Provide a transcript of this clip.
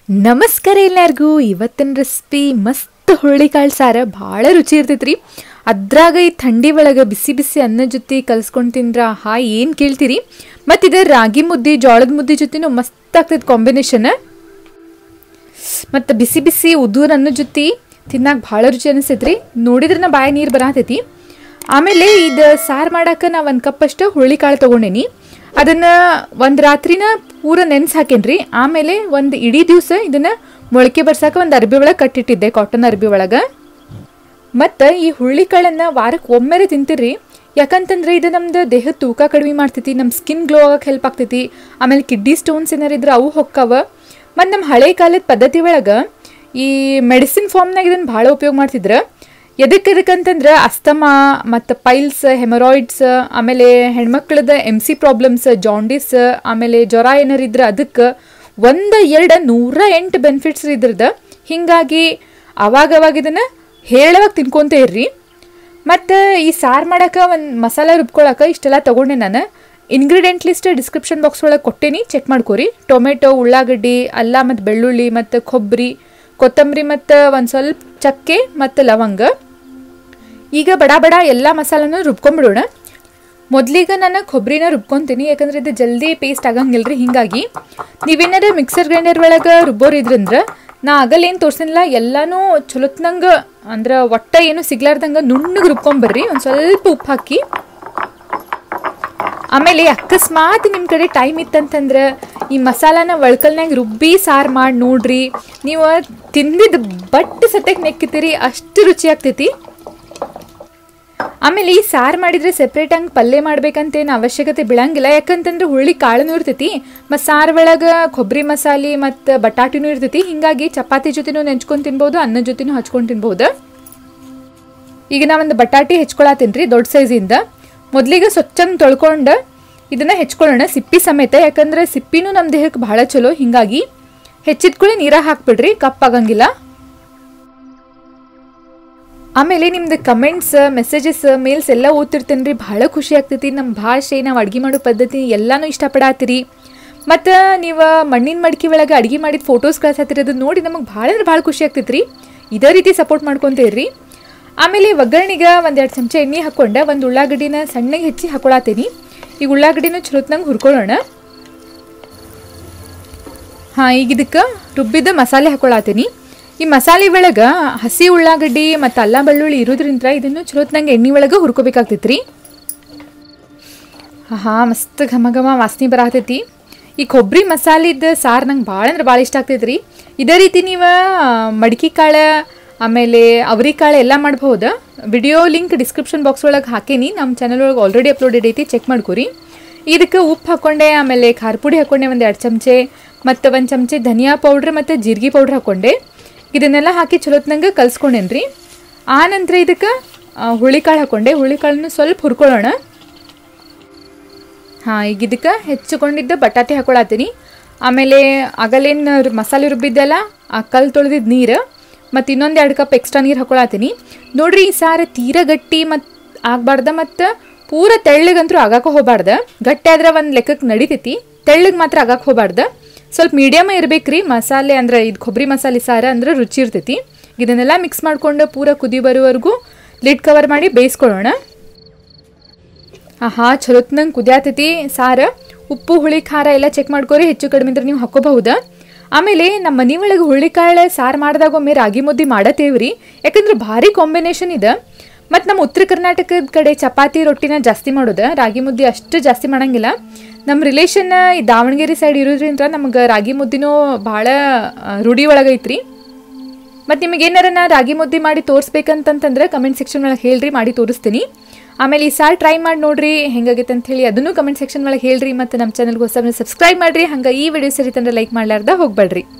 ನಮಸ್ಕಾರ ಎಲ್ಲರಿಗೂ ಇವತ್ತಿನ ರೆಸಿಪಿ ಮಸ್ತ್ ಹುರುಳಿಕಾಳು ಸಾರ ಭಾಳ ರುಚಿ ಇರ್ತೈತ್ರಿ ಅದ್ರಾಗ ಈ ಥಂಡಿ ಒಳಗೆ ಬಿಸಿ ಬಿಸಿ ಅನ್ನ ಜೊತೆ ಕಲ್ಸ್ಕೊಂಡು ತಿಂದ್ರ ಹಾ ಏನು ಕೇಳ್ತೀರಿ ಮತ್ತು ಇದು ರಾಗಿ ಮುದ್ದೆ ಜೋಳದ ಮುದ್ದೆ ಜೊತೆನೂ ಮಸ್ತ್ ಆಗ್ತೈತೆ ಕಾಂಬಿನೇಷನ್ ಮತ್ತು ಬಿಸಿ ಬಿಸಿ ಉದೂರ್ ಅನ್ನೋ ಜೊತೆ ತಿನ್ನಾಕ ಭಾಳ ರುಚಿ ಅನಿಸ್ತೈತ್ರಿ ನೋಡಿದ್ರೆ ನಾ ಬಾಯ ನೀರು ಬರತೈತಿ ಆಮೇಲೆ ಇದು ಸಾರು ಮಾಡಕ್ಕೆ ನಾ ಒಂದು ಕಪ್ಪಷ್ಟು ಹುರುಳಿಕಾಳು ತೊಗೊಂಡೇನಿ ಅದನ್ನು ಒಂದು ರಾತ್ರಿನ ಪೂರ ನೆನ್ಸಿ ಹಾಕೇನ್ರಿ ಆಮೇಲೆ ಒಂದು ಇಡೀ ದಿವಸ ಇದನ್ನು ಮೊಳಕೆ ಬರ್ಸಾಕ ಒಂದು ಅರ್ಬಿ ಒಳಗೆ ಕಟ್ಟಿಟ್ಟಿದ್ದೆ ಕಾಟನ್ ಅರ್ಬಿ ಒಳಗೆ ಮತ್ತು ಈ ಹುರುಳಿಕಾಳನ್ನು ವಾರಕ್ಕೆ ಒಮ್ಮೆರೆ ತಿಂತೀರಿ ಯಾಕಂತಂದ್ರೆ ಇದು ನಮ್ದು ದೇಹದ ತೂಕ ಕಡಿಮೆ ಮಾಡ್ತೈತಿ ನಮ್ಮ ಸ್ಕಿನ್ ಗ್ಲೋ ಆಗಕ್ಕೆ ಹೆಲ್ಪ್ ಆಗ್ತೈತಿ ಆಮೇಲೆ ಕಿಡ್ನಿ ಸ್ಟೋನ್ಸ್ ಏನಾರು ಇದ್ರೆ ಅವು ಹೊಕ್ಕವ ಮತ್ತು ನಮ್ಮ ಹಳೆ ಕಾಲದ ಪದ್ಧತಿ ಒಳಗೆ ಈ ಮೆಡಿಸಿನ್ ಫಾರ್ಮ್ನಾಗ ಇದನ್ನು ಭಾಳ ಉಪಯೋಗ ಮಾಡ್ತಿದ್ರು ಎದಕ್ಕೆ ಎದಕ್ಕಂತಂದ್ರೆ ಅಸ್ತಮಾ ಮತ್ತು ಪೈಲ್ಸ್ ಹೆಮರಾಯ್ಡ್ಸ್ ಆಮೇಲೆ ಹೆಣ್ಮಕ್ಳದ ಎಮ್ ಸಿ ಪ್ರಾಬ್ಲಮ್ಸ್ ಜಾಂಡಿಸ್ ಆಮೇಲೆ ಜ್ವರ ಏನಾರು ಇದ್ರೆ ಅದಕ್ಕೆ ಒಂದು ಎರಡು ನೂರ ಎಂಟು ಬೆನಿಫಿಟ್ಸ್ ಇದ್ರದ್ದು ಹೀಗಾಗಿ ಅವಾಗ ಅವಾಗ ಇದನ್ನು ಹೇಳವಾಗ ತಿನ್ಕೊಂತ ಇರ್ರಿ ಮತ್ತು ಈ ಸಾರು ಮಾಡಕ್ಕೆ ಒಂದು ಮಸಾಲೆ ರುಬ್ಕೊಳಕ್ಕೆ ಇಷ್ಟೆಲ್ಲ ತೊಗೊಂಡೆ ನಾನು ಇಂಗ್ರೀಡಿಯೆಂಟ್ ಲಿಸ್ಟ್ ಡಿಸ್ಕ್ರಿಪ್ಷನ್ ಬಾಕ್ಸ್ ಒಳಗೆ ಕೊಟ್ಟೇನಿ ಚೆಕ್ ಮಾಡ್ಕೊರಿ ಟೊಮೆಟೊ ಉಳ್ಳಾಗಡ್ಡಿ ಅಲ್ಲ ಮತ್ತು ಬೆಳ್ಳುಳ್ಳಿ ಮತ್ತು ಕೊಬ್ಬರಿ ಕೊತ್ತಂಬರಿ ಮತ್ತು ಒಂದು ಸ್ವಲ್ಪ ಚಕ್ಕೆ ಮತ್ತು ಲವಂಗ ಈಗ ಬಡ ಬಡ ಎಲ್ಲ ಮಸಾಲನೂ ರುಬ್ಕೊಂಬಿಡೋಣ ಮೊದಲಿಗೆ ನಾನು ಕೊಬ್ಬರಿನ ರುಬ್ಕೊತೀನಿ ಯಾಕಂದ್ರೆ ಇದು ಜಲ್ದಿ ಪೇಸ್ಟ್ ಆಗಂಗಿಲ್ಲ ರೀ ಹಿಂಗಾಗಿ ನೀವೇನಾರ ಮಿಕ್ಸರ್ ಗ್ರೈಂಡರ್ ಒಳಗೆ ರುಬ್ಬೋರು ಇದ್ರಂದ್ರೆ ನಾ ಆಗಲ್ಲ ಏನು ತೋರಿಸಿಲ್ಲ ಎಲ್ಲನೂ ಚಲೋತ್ನಂಗೆ ಅಂದ್ರೆ ಒಟ್ಟ ಏನು ಸಿಗ್ಲಾರ್ದಂಗೆ ನುಣ್ಣಗೆ ರುಬ್ಕೊಂಬರ್ರಿ ಒಂದು ಸ್ವಲ್ಪ ಉಪ್ಪು ಹಾಕಿ ಆಮೇಲೆ ಅಕಸ್ಮಾತ್ ನಿಮ್ಮ ಕಡೆ ಟೈಮ್ ಇತ್ತಂತಂದ್ರೆ ಈ ಮಸಾಲಾನ ಒಳ್ಕಲ್ನಾಗ ರುಬ್ಬಿ ಸಾರು ಮಾಡಿ ನೋಡ್ರಿ ನೀವು ತಿಂದಿದ್ದು ಬಟ್ ಸತ್ಯಕ್ಕೆ ನೆಕ್ಕಿತೀರಿ ಅಷ್ಟು ರುಚಿ ಆಗ್ತೈತಿ ಆಮೇಲೆ ಈ ಸಾರು ಮಾಡಿದ್ರೆ ಸೆಪ್ರೇಟ್ ಹಂಗೆ ಪಲ್ಯ ಮಾಡ್ಬೇಕಂತೇನು ಅವಶ್ಯಕತೆ ಬೀಳಂಗಿಲ್ಲ ಯಾಕಂತಂದ್ರೆ ಹುರುಳಿ ಕಾಳುನೂ ಇರ್ತೈತಿ ಮತ್ತು ಸಾರು ಒಳಗೆ ಕೊಬ್ಬರಿ ಮಸಾಲೆ ಮತ್ತು ಬಟಾಟಿನೂ ಇರ್ತೈತಿ ಹಿಂಗಾಗಿ ಚಪಾತಿ ಜೊತೆನೂ ನೆಂಚ್ಕೊಂಡು ತಿನ್ಬೋದು ಅನ್ನದ ಜೊತೆನೂ ಹಚ್ಕೊಂಡು ತಿನ್ಬೋದು ಈಗ ನಾ ಒಂದು ಬಟಾಟಿ ಹೆಚ್ಕೊಳತ್ತೀನಿ ರೀ ದೊಡ್ಡ ಸೈಜಿಂದ ಮೊದಲಿಗೆ ಸ್ವಚ್ಛಂಗೆ ತೊಳ್ಕೊಂಡು ಇದನ್ನು ಹೆಚ್ಕೊಳ್ಳೋಣ ಸಿಪ್ಪಿ ಸಮೇತ ಯಾಕಂದ್ರೆ ಸಿಪ್ಪಿನೂ ನಮ್ಮ ದೇಹಕ್ಕೆ ಭಾಳ ಚಲೋ ಹಿಂಗಾಗಿ ಹೆಚ್ಚಿದ್ಕೊಳ್ಳಿ ನೀರಾಗ ಹಾಕ್ಬಿಡ್ರಿ ಕಪ್ಪಾಗಂಗಿಲ್ಲ ಆಮೇಲೆ ನಿಮ್ದು ಕಮೆಂಟ್ಸ್ ಮೆಸೇಜಸ್ ಮೇಲ್ಸ್ ಎಲ್ಲ ಓದ್ತಿರ್ತೇನೆ ರೀ ಭಾಳ ಖುಷಿ ಆಗ್ತೈತಿ ನಮ್ಮ ಭಾಷೆ ನಾವು ಅಡುಗೆ ಮಾಡೋ ಪದ್ಧತಿ ಎಲ್ಲನೂ ಇಷ್ಟಪಡಾತಿರಿ ಮತ್ತು ನೀವು ಮಣ್ಣಿನ ಮಡಿಕೆ ಒಳಗೆ ಅಡುಗೆ ಮಾಡಿದ ಫೋಟೋಸ್ ಕಳ್ಸತ್ತೀರಿ ಅದನ್ನ ನೋಡಿ ನಮಗೆ ಭಾಳ ಅಂದ್ರೆ ಭಾಳ ಖುಷಿ ಆಗ್ತೈತಿ ರೀ ಇದೇ ರೀತಿ ಸಪೋರ್ಟ್ ಮಾಡ್ಕೊತೀರಿ ಆಮೇಲೆ ಒಗ್ಗರಣೆಗೆ ಒಂದೆರಡು ಚಮಚ ಎಣ್ಣೆ ಹಾಕ್ಕೊಂಡೆ ಒಂದು ಉಳ್ಳಾಗಡ್ಡಿನ ಸಣ್ಣಗೆ ಹೆಚ್ಚಿ ಹಾಕೊಳತ್ತೀನಿ ಈಗ ಉಳ್ಳಾಗಡ್ಡಿನ ಚಲೋತ್ನಂಗೆ ಹುರ್ಕೊಳ್ಳೋಣ ಹಾಂ ಈಗ ಇದಕ್ಕೆ ರುಬ್ಬಿದ ಮಸಾಲೆ ಹಾಕೊಳತ್ತೀನಿ ಈ ಮಸಾಲೆ ಒಳಗೆ ಹಸಿ ಉಳ್ಳಾಗಡ್ಡಿ ಮತ್ತು ಅಲ್ಲ ಬೆಳ್ಳುಳ್ಳಿ ಇರೋದ್ರಿಂದ ಇದನ್ನು ಚಲೋತ್ನಂಗೆ ಎಣ್ಣೆ ಒಳಗೆ ಹುರ್ಕೋಬೇಕಾಗ್ತೈತಿ ರೀ ಹಾಂ ಮಸ್ತ್ ಘಮ ಘಮ ವಾಸನೆ ಬರತೈತಿ ಈ ಕೊಬ್ಬರಿ ಮಸಾಲಿದ ಸಾರು ನಂಗೆ ಭಾಳ ಅಂದ್ರೆ ಭಾಳ ಇಷ್ಟ ಆಗ್ತೈತಿ ರೀ ಇದೇ ರೀತಿ ನೀವು ಮಡಿಕೆ ಕಾಳು ಆಮೇಲೆ ಅವರಿಕಾಳು ಎಲ್ಲ ಮಾಡ್ಬೋದು ವಿಡಿಯೋ ಲಿಂಕ್ ಡಿಸ್ಕ್ರಿಪ್ಷನ್ ಬಾಕ್ಸ್ ಒಳಗೆ ಹಾಕೇನಿ ನಮ್ಮ ಚಾನಲ್ ಒಳಗೆ ಆಲ್ರೆಡಿ ಅಪ್ಲೋಡೆಡ್ ಐತಿ ಚೆಕ್ ಮಾಡ್ಕೊರಿ ಇದಕ್ಕೆ ಉಪ್ಪು ಹಾಕ್ಕೊಂಡೆ ಆಮೇಲೆ ಖಾರ ಪುಡಿ ಹಾಕ್ಕೊಂಡೆ ಒಂದು ಎರಡು ಚಮಚೆ ಮತ್ತು ಒಂದು ಚಮಚೆ ಧನಿಯಾ ಪೌಡ್ರ್ ಮತ್ತು ಜೀರಿಗೆ ಪೌಡ್ರ್ ಹಾಕ್ಕೊಂಡೆ ಇದನ್ನೆಲ್ಲ ಹಾಕಿ ಚಲೋತ್ನಂಗೆ ಕಲ್ಸ್ಕೊಂಡೇನಿ ರೀ ಆ ನಂತರ ಇದಕ್ಕೆ ಹುಳಿಕಾಳು ಹಾಕ್ಕೊಂಡೆ ಹುಳಿಕಾಳನ್ನು ಸ್ವಲ್ಪ ಹುರ್ಕೊಳ್ಳೋಣ ಹಾಂ ಈಗ ಇದಕ್ಕೆ ಹೆಚ್ಚಿಕೊಂಡಿದ್ದ ಬಟಾಟೆ ಹಾಕೊಳತ್ತೀನಿ ಆಮೇಲೆ ಆಗಲೇನು ಮಸಾಲೆ ರುಬ್ಬಿದ್ದೆಲ್ಲ ಆ ಕಲ್ಲು ತೊಳೆದಿದ್ದ ನೀರು ಮತ್ತು ಇನ್ನೊಂದು ಎರಡು ಕಪ್ ಎಕ್ಸ್ಟ್ರಾ ನೀರು ಹಾಕೊಳತ್ತೀನಿ ನೋಡ್ರಿ ಈ ಸಾರು ತೀರ ಗಟ್ಟಿ ಮತ್ತು ಆಗಬಾರ್ದ ಮತ್ತು ಪೂರ ತೆಳ್ಳಗಂತೂ ಆಗಕ್ಕೆ ಹೋಗ್ಬಾರ್ದು ಗಟ್ಟಿ ಆದ್ರೆ ಒಂದು ಲೆಕ್ಕಕ್ಕೆ ನಡಿತೈತಿ ತೆಳ್ಳಗೆ ಮಾತ್ರ ಆಗಕ್ಕೆ ಹೋಗ್ಬಾರ್ದು ಸ್ವಲ್ಪ ಮೀಡಿಯಮ್ ಇರ್ಬೇಕು ರೀ ಮಸಾಲೆ ಅಂದ್ರೆ ಇದು ಕೊಬ್ಬರಿ ಮಸಾಲೆ ಸಾರು ಅಂದ್ರೆ ರುಚಿ ಇರ್ತೈತಿ ಇದನ್ನೆಲ್ಲ ಮಿಕ್ಸ್ ಮಾಡಿಕೊಂಡು ಪೂರ ಕುದಿ ಬರೋವರೆಗೂ ಲಿಡ್ ಕವರ್ ಮಾಡಿ ಬೇಯಿಸ್ಕೊಳ್ಳೋಣ ಆಹಾ ಚಲೋತ್ನಂಗೆ ಕುದಿಯಾತೈತಿ ಸಾರು ಉಪ್ಪು ಹುಳಿ ಖಾರ ಎಲ್ಲ ಚೆಕ್ ಮಾಡ್ಕೊರಿ ಹೆಚ್ಚು ಕಡಿಮೆ ಇದ್ರೆ ನೀವು ಹಾಕೋಬಹುದಾ ಆಮೇಲೆ ನಮ್ಮ ಮನೆ ಒಳಗೆ ಹುಳಿಕಾಳು ಸಾರು ಮಾಡಿದಾಗ ಒಮ್ಮೆ ರಾಗಿ ಮುದ್ದೆ ಮಾಡತ್ತೇವ್ರಿ ಯಾಕಂದ್ರೆ ಭಾರಿ ಕಾಂಬಿನೇಷನ್ ಇದೆ ಮತ್ತು ನಮ್ಮ ಉತ್ತರ ಕರ್ನಾಟಕದ ಕಡೆ ಚಪಾತಿ ರೊಟ್ಟಿನ ಜಾಸ್ತಿ ಮಾಡೋದು ರಾಗಿ ಮುದ್ದೆ ಅಷ್ಟು ಜಾಸ್ತಿ ಮಾಡಂಗಿಲ್ಲ ನಮ್ಮ ರಿಲೇಷನ್ ಈ ದಾವಣಗೆರೆ ಸೈಡ್ ಇರೋದ್ರಿಂದ ನಮ್ಗೆ ರಾಗಿ ಮುದ್ದಿನೂ ಭಾಳ ರೂಢಿ ಒಳಗೈತ್ರಿ ಮತ್ತು ನಿಮಗೆ ಏನಾರ ನಾ ರಾಗಿ ಮುದ್ದೆ ಮಾಡಿ ತೋರಿಸ್ಬೇಕಂತಂತಂದ್ರೆ ಕಮೆಂಟ್ ಸೆಕ್ಷನ್ ಒಳಗೆ ಹೇಳ್ರಿ ಮಾಡಿ ತೋರಿಸ್ತೀನಿ ಆಮೇಲೆ ಈ ಸಾರು ಟ್ರೈ ಮಾಡಿ ನೋಡ್ರಿ ಹೆಂಗಾಗೈತೆ ಅಂತ ಹೇಳಿ ಅದನ್ನು ಕಮೆಂಟ್ ಸೆಕ್ಷನ್ ಒಳಗೆ ಹೇಳ್ರಿ ಮತ್ತು ನಮ್ಮ ಚಾನಲ್ಗೆ ಹೊಸ ಸಬ್ಸ್ಕ್ರೈಬ್ ಮಾಡಿರಿ ಹಂಗೆ ಈ ವಿಡಿಯೋ ಸರಿ ತಂದ್ರೆ ಲೈಕ್ ಮಾಡ್ಲಾರ್ದ ಹೋಗ್ಬೇಡ್ರಿ